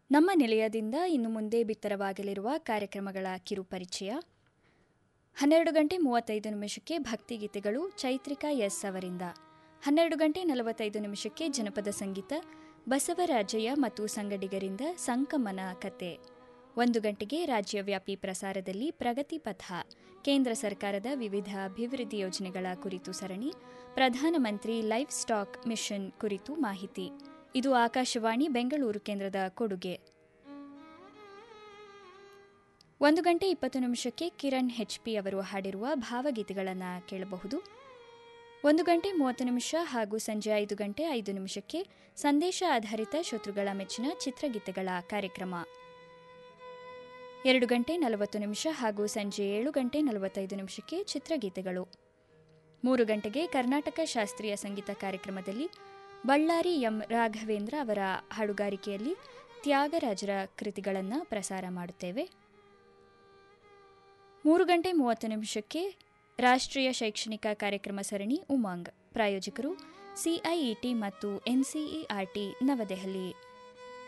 ನಮ್ಮ ನಿಲಯದಿಂದ ಇನ್ನು ಮುಂದೆ ಬಿತ್ತರವಾಗಲಿರುವ ಕಾರ್ಯಕ್ರಮಗಳ ಕಿರುಪರಿಚಯ ಹನ್ನೆರಡು ಗಂಟೆ ಮೂವತ್ತೈದು ನಿಮಿಷಕ್ಕೆ ಭಕ್ತಿಗೀತೆಗಳು ಚೈತ್ರಿಕಾ ಎಸ್ ಅವರಿಂದ ಹನ್ನೆರಡು ಗಂಟೆ ನಲವತ್ತೈದು ನಿಮಿಷಕ್ಕೆ ಜನಪದ ಸಂಗೀತ ಬಸವರಾಜಯ್ಯ ಮತ್ತು ಸಂಗಡಿಗರಿಂದ ಸಂಕಮನ ಕತೆ ಒಂದು ಗಂಟೆಗೆ ರಾಜ್ಯವ್ಯಾಪಿ ಪ್ರಸಾರದಲ್ಲಿ ಪ್ರಗತಿ ಪಥ ಕೇಂದ್ರ ಸರ್ಕಾರದ ವಿವಿಧ ಅಭಿವೃದ್ಧಿ ಯೋಜನೆಗಳ ಕುರಿತು ಸರಣಿ ಪ್ರಧಾನಮಂತ್ರಿ ಲೈಫ್ ಸ್ಟಾಕ್ ಮಿಷನ್ ಕುರಿತು ಮಾಹಿತಿ ಇದು ಆಕಾಶವಾಣಿ ಬೆಂಗಳೂರು ಕೇಂದ್ರದ ಕೊಡುಗೆ ಒಂದು ಗಂಟೆ ಇಪ್ಪತ್ತು ನಿಮಿಷಕ್ಕೆ ಕಿರಣ್ ಹೆಚ್ಪಿ ಅವರು ಹಾಡಿರುವ ಭಾವಗೀತೆಗಳನ್ನು ಕೇಳಬಹುದು ಒಂದು ಗಂಟೆ ಮೂವತ್ತು ನಿಮಿಷ ಹಾಗೂ ಸಂಜೆ ಐದು ಗಂಟೆ ಐದು ನಿಮಿಷಕ್ಕೆ ಸಂದೇಶ ಆಧಾರಿತ ಶತ್ರುಗಳ ಮೆಚ್ಚಿನ ಚಿತ್ರಗೀತೆಗಳ ಕಾರ್ಯಕ್ರಮ ಎರಡು ಗಂಟೆ ನಲವತ್ತು ನಿಮಿಷ ಹಾಗೂ ಸಂಜೆ ಏಳು ಗಂಟೆ ನಲವತ್ತೈದು ನಿಮಿಷಕ್ಕೆ ಚಿತ್ರಗೀತೆಗಳು ಮೂರು ಗಂಟೆಗೆ ಕರ್ನಾಟಕ ಶಾಸ್ತ್ರೀಯ ಸಂಗೀತ ಕಾರ್ಯಕ್ರಮದಲ್ಲಿ ಬಳ್ಳಾರಿ ಎಂ ರಾಘವೇಂದ್ರ ಅವರ ಹಾಡುಗಾರಿಕೆಯಲ್ಲಿ ತ್ಯಾಗರಾಜರ ಕೃತಿಗಳನ್ನು ಪ್ರಸಾರ ಮಾಡುತ್ತೇವೆ ಮೂರು ಗಂಟೆ ಮೂವತ್ತು ನಿಮಿಷಕ್ಕೆ ರಾಷ್ಟ್ರೀಯ ಶೈಕ್ಷಣಿಕ ಕಾರ್ಯಕ್ರಮ ಸರಣಿ ಉಮಾಂಗ್ ಪ್ರಾಯೋಜಕರು ಸಿಐಇಟಿ ಮತ್ತು ಎನ್ಸಿಇಆರ್ಟಿ ನವದೆಹಲಿ